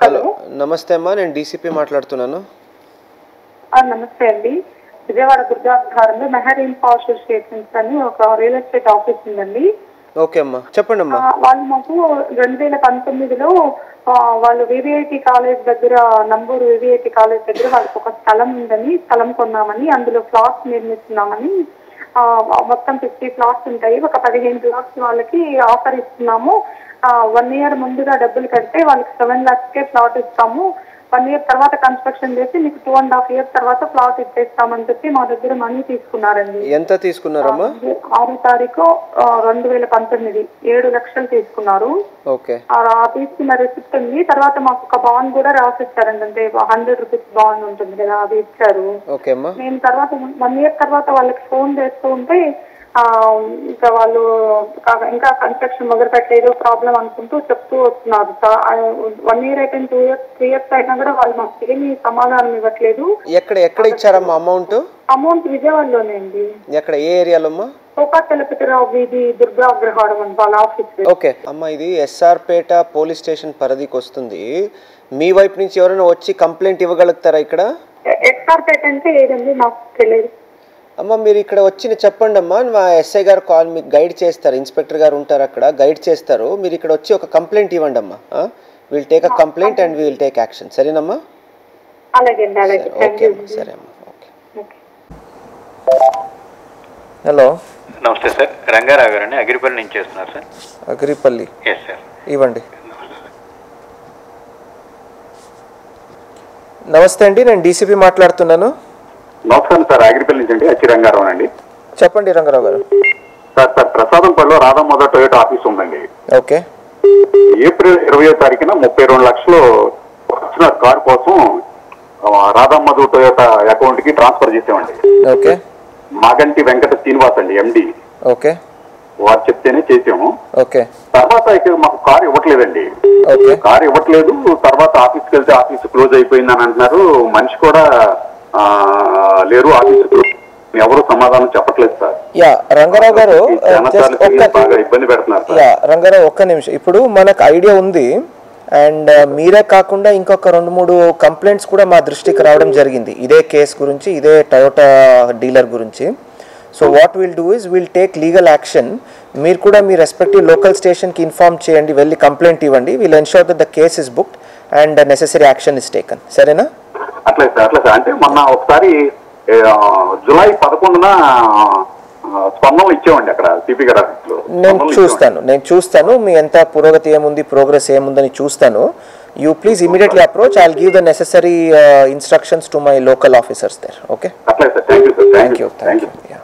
Hello నమస్తే అమ్మా నేను డీసీపీ మాట్లాడుతున్నాను ఆ, నమస్తే అండి విజయవాడ దుర్గాధారంలో మెహరీన్ పవర్ స్టేషన్స్ అని ఒక రియల్ ఎస్టేట్ ఆఫీస్ ఉందండి ఓకే అమ్మా చెప్పండి ఆ, అమ్మా వాళ్ళు మాకు రెండు వేల పంతొమ్మిదిలో ఆ, వాళ్ళు వివిఐటి కాలేజ్ దగ్గర నంబూరు వివిఐటి కాలేజ్ దగ్గర వాళ్ళకి ఒక స్థలం ఉందని స్థలం కొన్నామని అందులో ఫ్లాట్స్ నిర్మిస్తున్నామని ఆ, మొత్తం ఫిఫ్టీ ఫ్లాట్స్ ఉంటాయి ఒక పదిహేను ఫ్లాట్స్ వాళ్ళకి ఆఫర్ ఇస్తున్నాము వన్ ఇయర్ ముందుగా డబ్బులు కడితే వాళ్ళకి సెవెన్ కే ఫ్లాట్ ఇస్తాము వన్ ఇయర్ తర్వాత కన్స్ట్రక్షన్ చేసి మీకు టూ అండ్ హాఫ్ ఇయర్స్ తర్వాత ఫ్లాట్ ఇచ్చేస్తామని చెప్పి మా దగ్గర మనీ తీసుకున్నారండి ఎంత తీసుకున్నారమ్మా ఆరు తారీఖు ఆ, రెండు వేల పంతొమ్మిది ఏడు లక్షలు తీసుకున్నారు ఓకే ఆ ఆ తీసుకున్న రిసిప్ట్ ఉంది తర్వాత మాకు ఒక బాండ్ కూడా రాసిచ్చారండి అంటే హండ్రెడ్ రూపీస్ బాండ్ ఉంటుంది కదా అది ఇచ్చారు ఓకే అమ్మా నేను తర్వాత వన్ ఇయర్ తర్వాత వాళ్ళకి ఫోన్ చేస్తూ ఉంటే ఆ, ఇంకా వాళ్ళు కా- ఇంకా కన్స్ట్రక్షన్ మొదలు పెట్టలేదు ప్రాబ్లం అనుకుంటూ చెప్తూ వస్తున్నారు వన్ ఇయర్ అయిపోయిన టూ ఇయర్స్ త్రీ ఇయర్స్ అయినా కూడా వాళ్ళు మాకు ఏమీ సమాధానం ఇవ్వట్లేదు ఎక్కడ ఎక్కడ ఇచ్చారమ్మా అమౌంట్ అమౌంట్ విజయవాడలోనే అండి ఎక్కడ ఏ ఏరియాలో అమ్మా కోకా తెలపతిరావు వీధి దుర్గా అగ్రహారం అని వాళ్ళ ఆఫీస్ ఓకే అమ్మా ఇది ఎస్ఆర్ పేట పోలీస్ స్టేషన్ పరిధికి వస్తుంది మీ వైపు నుంచి ఎవరైనా వచ్చి కంప్లైంట్ ఇవ్వగలుగుతారా ఇక్కడ ఎక్స్ఆర్ పేట అంటే ఏదండి నాకు తెలియదు అమ్మ మీరు ఇక్కడ వచ్చి చెప్పండి అమ్మా మా ఎస్ఐ గారు కాల్ మీకు గైడ్ చేస్తారు ఇన్స్పెక్టర్ గారు ఉంటారు అక్కడ గైడ్ చేస్తారు మీరు ఇక్కడ వచ్చి ఒక కంప్లైంట్ ఇవ్వండి అమ్మా will take a complaint and will take action సరేనమ్మా అలాగే అండి అలాగే థ్యాంక్ ఓకే యూ అమ్మా సరే అమ్మా ఓకే ఓకే హలో నమస్తే సార్ రంగారావు గారు అండి అగిరిపల్లి నుంచి చేస్తున్నారు సార్ అగిరిపల్లి ఎస్ సార్ ఇవ్వండి నమస్తే అండి నేను డీసీపీ మాట్లాడుతున్నాను నమస్కారం సార్ అగ్రిపల్లి నుంచి అండి హెచ్ రంగారావు అండి చెప్పండి రంగారావు గారు సార్ సార్ ప్రసాదంపల్లిలో రాధమ్మద టొయోటా ఆఫీస్ ఉందండి ఓకే ఏప్రిల్ ఇరవయో తారీఖున ముప్పై రెండు లక్షలు వచ్చిన కార్ కోసం ఆ, రాధమ్మధు టొయోటా అకౌంట్ కి ట్రాన్స్ఫర్ చేసామండి ఓకే మాగంటి వెంకట శ్రీనివాస్ అండి ఎండి ఓకే వారు చెప్తేనే చేసాము ఓకే తర్వాత ఇక మాకు కార్ ఇవ్వట్లేదండి ఓకే కార్ ఇవ్వట్లేదు తర్వాత ఆఫీస్కి వెళ్తే ఆఫీస్ క్లోజ్ అయిపోయిందని అంటున్నారు మనిషి కూడా ఆ, లేరు ఆఫీస్ క్లోజ్ ఎవరు సమాధానం చెప్పట్లేదు సార్ యా రంగారావు గారు చాలా just సార్లు ఒక్క బాగా ఇబ్బంది పెడుతున్నారు సార్ యా రంగారావు ఒక్క నిమిషం ఇప్పుడు మనకు ఐడియా ఉంది అండ్ మీరే కాకుండా ఇంకొక రెండు మూడు కంప్లైంట్స్ కూడా మా దృష్టికి రావడం జరిగింది ఇదే కేస్ గురించి ఇదే టయోటా డీలర్ గురించి so what will do is will take legal action మీరు కూడా మీ రెస్పెక్టివ్ లోకల్ స్టేషన్కి ఇన్ఫార్మ్ చేయండి వెళ్ళి కంప్లైంట్ ఇవ్వండి will ensure that the case is booked and necessary action is taken సరేనా అట్లే సార్ అట్లే సార్ అంటే మొన్న ఒకసారి ఏ, ఆ, జూలై పదకొండున ఆ, స్పందన ఇచ్చామండి అక్కడ సిపి గారి ఆఫీస్ లో నేను స్పందనలు చూస్తాను నేను చూస్తాను మీ ఎంత పురోగతి ఏముంది ప్రోగ్రెస్ ఏముందని చూస్తాను you please immediately approach I give the necessary instructions to my local officers there okay ఇచ్చామండి. అట్లే సార్ thank you sir thank you thank you thank you